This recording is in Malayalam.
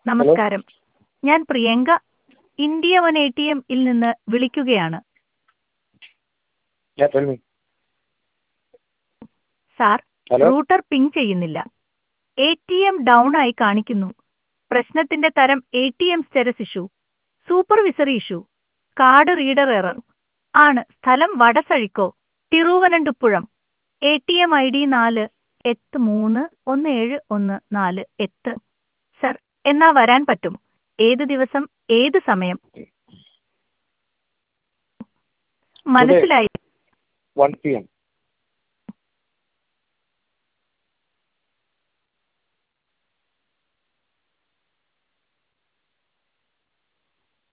നമസ്കാരം ഞാൻ Priyanka India one A T എമ്മിൽ നിന്ന് വിളിക്കുകയാണ് Yeah, tell me. Sir Hello? Router ping ചെയ്യുന്നില്ല എ ടി എം ഡൗൺ ആയി കാണിക്കുന്നു പ്രശ്നത്തിന്റെ തരം A T M status issue supervisory issue card reader error ആണ് സ്ഥലം വടസഴിക്കോ Thiruvananthapuram A T M I D നാല് എട്ട് മൂന്ന് ഒന്ന് ഏഴ് ഒന്ന് നാല് എട്ട് സർ എന്നാ വരാൻ പറ്റും ഏത് ദിവസം ഏത് സമയം മനസ്സിലായി 1 p.m.